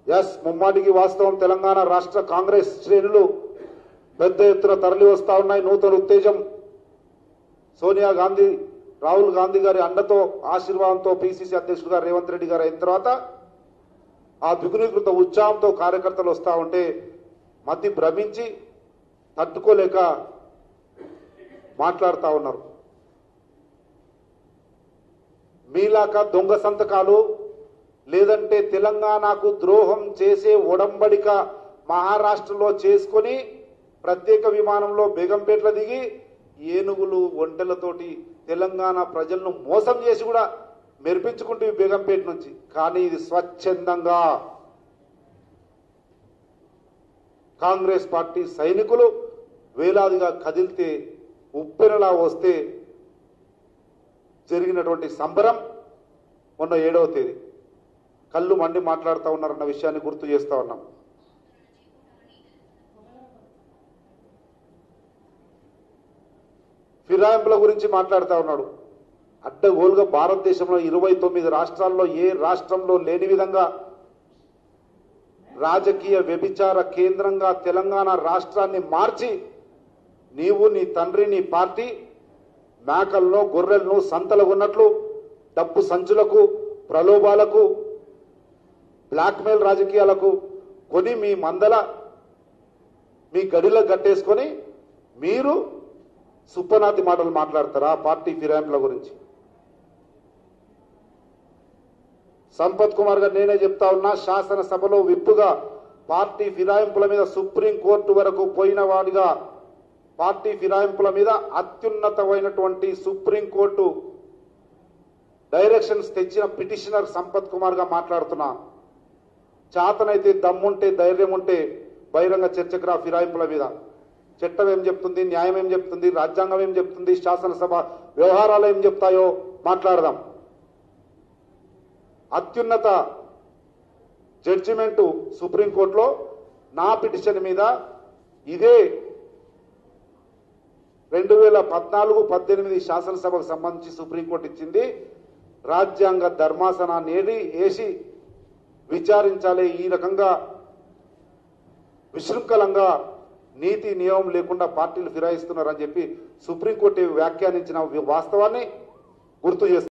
yes ముమ్మాటికి వాస్తవం తెలంగాణ రాష్ట్ర కాంగ్రెస్ శ్రేణులు పెద్ద ఎత్తున తరలి వస్తా ఉన్నాయి నూతన ఉత్తేజం సోనియా గాంధీ రాహుల్ గాంధీ గారి అండతో ఆశీర్వాదంతో పిసిసి అధ్యక్షుడుగా రేవంత్ రెడ్డి గారు అయిన తర్వాత ఆ ద్విగుణీకృత ఉత్సాహంతో కార్యకర్తలు వస్తా ఉంటే మతి భ్రమించి తట్టుకోలేక మాట్లాడుతూ ఉన్నారు మీలాక దొంగ సంతకాలు లేదంటే తెలంగాణకు ద్రోహం చేసే ఒడంబడిక మహారాష్ట్రలో చేసుకొని ప్రత్యేక విమానంలో బేగంపేటలో దిగి ఏనుగులు ఒంటెలతోటి తెలంగాణ ప్రజలను మోసం చేసి కూడా మెరిపించుకుంటూ ఈ బేగంపేట నుంచి కానీ ఇది స్వచ్ఛందంగా కాంగ్రెస్ పార్టీ సైనికులు వేలాదిగా కదిలితే ఉప్పెనలా వస్తే జరిగినటువంటి సంబరం మొన్న ఏడవ తేదీ కళ్ళు మండి మాట్లాడుతూ ఉన్నారన్న విషయాన్ని గుర్తు చేస్తా ఉన్నాం ఫిరాయింపుల గురించి మాట్లాడుతూ ఉన్నాడు అడ్డగోలుగా భారతదేశంలో ఇరవై తొమ్మిది రాష్ట్రాల్లో ఏ రాష్ట్రంలో లేని విధంగా రాజకీయ వ్యభిచార కేంద్రంగా తెలంగాణ రాష్ట్రాన్ని మార్చి నీవు నీ తండ్రి నీ పార్టీ మేకలను గొర్రెలను సంతలు ఉన్నట్లు డబ్బు సంచులకు ప్రలోభాలకు బ్లాక్మెయిల్ రాజకీయాలకు కొని మీ మందల మీ గడిలో కట్టేసుకొని మీరు సుప్పనాతి మాటలు మాట్లాడతారా పార్టీ ఫిరాయింపుల గురించి సంపత్ కుమార్ గారు నేనే చెప్తా ఉన్నా శాసనసభలో విప్పుగా పార్టీ ఫిరాయింపుల మీద సుప్రీం కోర్టు వరకు పోయిన వాడిగా పార్టీ ఫిరాయింపుల మీద అత్యున్నతమైనటువంటి సుప్రీం కోర్టు డైరెక్షన్స్ తెచ్చిన పిటిషనర్ సంపత్ కుమార్ గా మాట్లాడుతున్నా చాతనైతే దమ్ముంటే ధైర్యం ఉంటే బహిరంగ చర్చకు రా ఫిరాయింపుల మీద చట్టం ఏం చెప్తుంది న్యాయం ఏం చెప్తుంది రాజ్యాంగం ఏం చెప్తుంది శాసనసభ వ్యవహారాలు ఏం చెప్తాయో మాట్లాడదాం అత్యున్నత జడ్జిమెంటు సుప్రీంకోర్టులో నా పిటిషన్ మీద ఇదే రెండు వేల పద్నాలుగు పద్దెనిమిది శాసనసభకు సంబంధించి సుప్రీంకోర్టు ఇచ్చింది రాజ్యాంగ ధర్మాసనాన్ని ఏడి వేసి విచారించాలి ఈ రకంగా విశృంఖలంగా నీతి నియమం లేకుండా పార్టీలు ఫిరాయిస్తున్నారని చెప్పి సుప్రీంకోర్టు వ్యాఖ్యానించిన వాస్తవాన్ని గుర్తు చేస్తారు